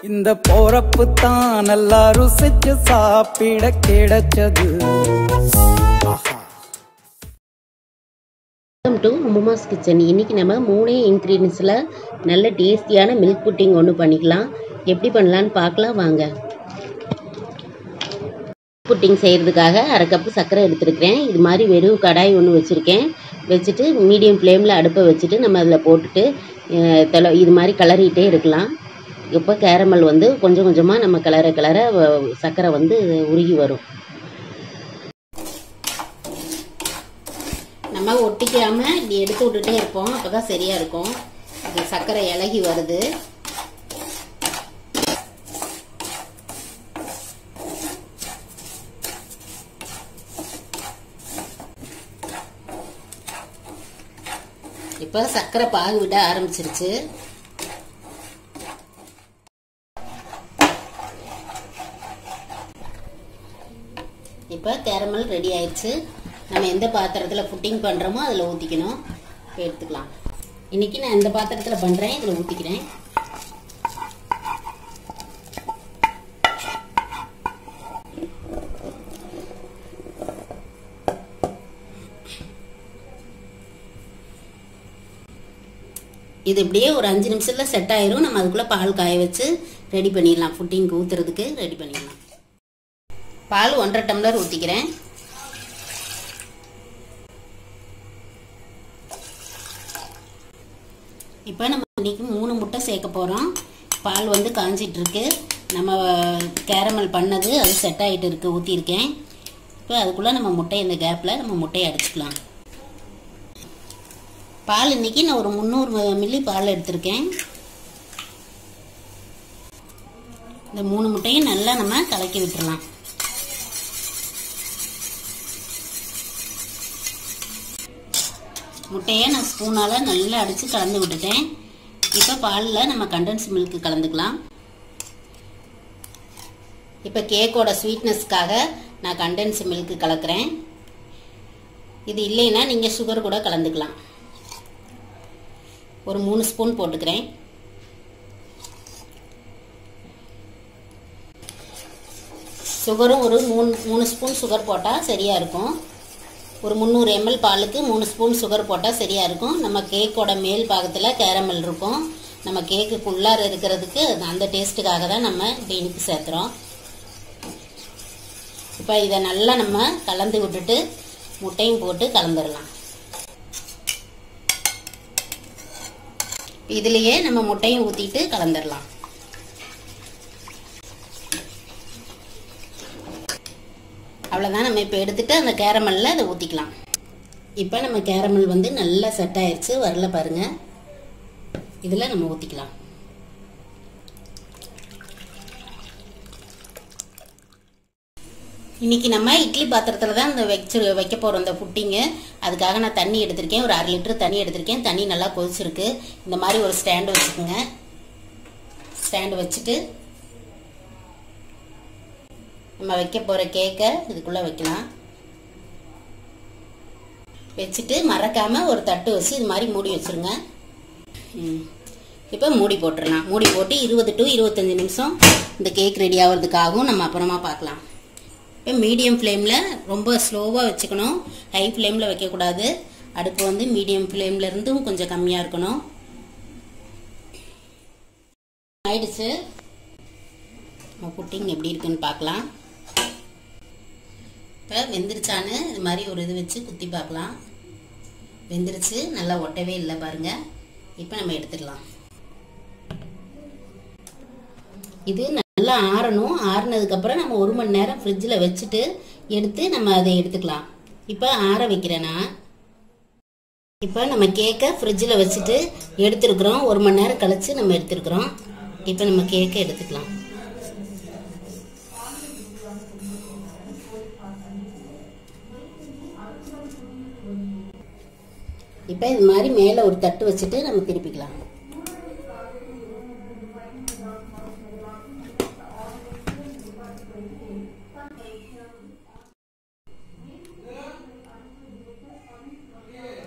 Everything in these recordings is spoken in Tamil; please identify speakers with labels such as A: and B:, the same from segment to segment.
A: இந்த போறப்பு தான் நல்லா ருசிச்சு சாப்பிட கிடைச்சது ஆஹா
B: வெல்கம் டு உமாஸ் கிச்சன் இன்றைக்கி நம்ம மூணே இன்க்ரீடியன்ஸில் நல்ல டேஸ்டியான மில்க் புட்டிங் ஒன்று பண்ணிக்கலாம் எப்படி பண்ணலான்னு பார்க்கலாம் வாங்க புட்டிங் செய்கிறதுக்காக அரை கப்பு சர்க்கரை எடுத்துருக்கிறேன் இது மாதிரி வெறும் கடாய் ஒன்று வச்சுருக்கேன் வச்சுட்டு மீடியம் ஃப்ளேமில் அடுப்பை வச்சுட்டு நம்ம அதில் போட்டுட்டு அஹ், தொலை இது மாதிரி கிளறிட்டே இருக்கலாம் இப்போ கேரமல் வந்து கொஞ்சம் கொஞ்சமாக நம்ம கிளற கிளற வ- சர்க்கரை வந்து உருகி வரும் நம்ம ஒட்டிக்காம இப்படி எடுத்து விட்டுட்டே இருப்போம் அப்பதான் சரியா இருக்கும் இது சர்க்கரை இலகி வருது இப்ப சர்க்கரை பாகு விட ஆரம்பிச்சிருச்சு இப்போ கேரமல் ரெடி ஆயிடுச்சு நம்ம எந்த பாத்திரத்தில் புட்டிங் பண்ணுறோமோ அதில் ஊற்றிக்கணும் இப்போ எடுத்துக்கலாம் இன்னைக்கு நான் இந்த பாத்திரத்தில் பண்ணுறேன் இதில் ஊற்றிக்கிறேன் இது இப்படியே ஒரு அஞ்சு நிமிஷத்தில் செட் ஆயிரும் நம்ம அதுக்குள்ளே பால் காய வச்சு ரெடி பண்ணிடலாம் புட்டிங்க்கு ஊற்றுறதுக்கு ரெடி பண்ணிடலாம் பால் ஒன்றரை டம்ளர் ஊற்றிக்கிறேன் இப்போ நம்ம இன்னைக்கு மூணு முட்டை சேர்க்க போகிறோம் பால் வந்து காஞ்சிட்டு இருக்கு நம்ம கேரமல் பண்ணது அது செட் ஆகிட்டு இருக்கு ஊற்றிருக்கேன் இப்போ அதுக்குள்ளே நம்ம முட்டை இந்த கேப்பில் நம்ம முட்டையை அடிச்சுக்கலாம் பால் இன்னைக்கு நான் ஒரு முந்நூறு மில்லி பால் எடுத்திருக்கேன் இந்த மூணு முட்டையும் நல்லா நம்ம கலக்கி விட்டுறலாம் முட்டையை நான் ஸ்பூனால் நல்லா அடித்து கலந்து விட்டுட்டேன் இப்போ பாலில் நம்ம கண்டென்ஸ் மில்க் கலந்துக்கலாம் இப்போ கேக்கோட ஸ்வீட்னஸ்க்காக நான் கண்டென்ஸ் மில்க் கலக்கிறேன் இது இல்லைன்னா நீங்கள் சுகர் கூட கலந்துக்கலாம் ஒரு மூணு ஸ்பூன் போட்டுக்கிறேன் சுகரும் ஒரு மூணு மூணு ஸ்பூன் சுகர் போட்டால் சரியாக இருக்கும் ஒரு முந்நூறு எம்எல் பாலுக்கு மூணு ஸ்பூன் சுகர் போட்டால் சரியாக இருக்கும் நம்ம கேக்கோட மேல் பாகத்தில் கேரமல் இருக்கும் நம்ம கேக்குக்குள்ளார இருக்கிறதுக்கு அந்த டேஸ்ட்டுக்காக தான் நம்ம இப்படி இனிப்பு சேர்த்துறோம் இப்போ இதை நல்லா நம்ம கலந்து விட்டுட்டு முட்டையும் போட்டு கலந்துடலாம் இதுலேயே நம்ம முட்டையும் ஊற்றிட்டு கலந்துடலாம் அவ்வளோதான் நம்ம இப்போ எடுத்துட்டு அந்த கேரமலில் அதை ஊற்றிக்கலாம் இப்போ நம்ம கேரமல் வந்து நல்லா செட் ஆயிடுச்சு வரல பாருங்க இதில் நம்ம ஊற்றிக்கலாம் இன்னைக்கு நம்ம இட்லி பாத்திரத்தில் தான் இந்த வச்சு வைக்க போகிறோம் இந்த புட்டிங்கு அதுக்காக நான் தண்ணி எடுத்திருக்கேன் ஒரு அரை லிட்டர் தண்ணி எடுத்திருக்கேன் தண்ணி நல்லா கொதிச்சிருக்கு இந்த மாதிரி ஒரு ஸ்டாண்டு வச்சுக்கோங்க ஸ்டாண்டு வச்சுட்டு நம்ம வைக்க போகிற கேக்கை இதுக்குள்ளே வைக்கலாம் வச்சுட்டு மறக்காமல் ஒரு தட்டு வச்சு இது மாதிரி மூடி வச்சுருங்க ம். இப்போ மூடி போட்டுடலாம் மூடி போட்டு இருபது டு இருபத்தஞ்சி நிமிஷம் இந்த கேக் ரெடி ஆகிறதுக்காகவும் நம்ம அப்புறமா பார்க்கலாம் இப்போ மீடியம் ஃப்ளேமில் ரொம்ப ஸ்லோவாக வச்சுக்கணும் ஹை ஃப்ளேமில் வைக்கக்கூடாது அடுப்பு வந்து மீடியம் ஃப்ளேமில் இருந்தும் கொஞ்சம் கம்மியாக இருக்கணும் ஆயிடுச்சு நம்ம புட்டிங் எப்படி இருக்குன்னு பார்க்கலாம் இப்போ வெந்துருச்சான்னு இது மாதிரி ஒரு இது வச்சு குத்தி பார்க்கலாம் வெந்துருச்சு நல்லா ஒட்டவே இல்லை பாருங்க இப்போ நம்ம எடுத்துடலாம் இது நல்லா ஆறணும் ஆறுனதுக்கப்புறம் நம்ம ஒரு மணி நேரம் ஃப்ரிட்ஜில் வச்சுட்டு எடுத்து நம்ம அதை எடுத்துக்கலாம் இப்போ ஆற வைக்கிறேன் நான் இப்போ நம்ம கேக்கை ஃப்ரிட்ஜில் வச்சுட்டு எடுத்துருக்குறோம் ஒரு மணி நேரம் கழிச்சு நம்ம எடுத்துருக்குறோம் இப்போ நம்ம கேக்கை எடுத்துக்கலாம் இப்போ இது மாதிரி மேலே ஒரு தட்டு வச்சுட்டு நம்ம திருப்பிக்கலாம்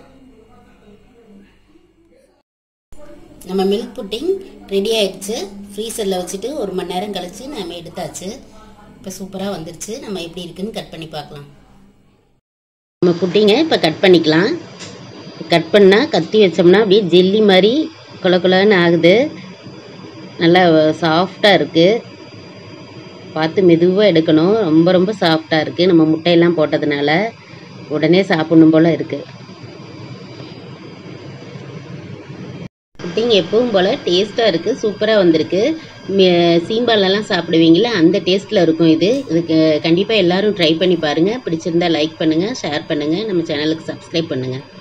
B: நம்ம மில்க் புட்டிங் ரெடி ஆயிடுச்சு ஃப்ரீசரில் வச்சுட்டு ஒரு மணி நேரம் கழிச்சு நம்ம எடுத்தாச்சு இப்போ சூப்பராக வந்துருச்சு நம்ம எப்படி இருக்குன்னு கட் பண்ணி பார்க்கலாம் நம்ம புட்டிங்க இப்போ கட் பண்ணிக்கலாம் கட் பண்ணால் கத்தி வச்சோம்னா அப்படியே ஜெல்லி மாதிரி கொல கொலன்னு ஆகுது நல்லா சாஃப்டாக இருக்குது பார்த்து மெதுவாக எடுக்கணும் ரொம்ப ரொம்ப சாஃப்டாக இருக்குது நம்ம முட்டையெல்லாம் போட்டதுனால உடனே சாப்பிடணும் போல் இருக்குது புட்டிங் எப்பவும் போல் டேஸ்ட்டாக இருக்குது சூப்பராக வந்திருக்கு மி- சீம்பாலெல்லாம் சாப்பிடுவீங்களா அந்த டேஸ்ட்டில் இருக்கும் இது இதுக்கு கண்டிப்பாக எல்லாரும் ட்ரை பண்ணி பாருங்கள் பிடிச்சிருந்தா லைக் பண்ணுங்கள் ஷேர் பண்ணுங்கள் நம்ம சேனலுக்கு சப்ஸ்கிரைப் பண்ணுங்கள்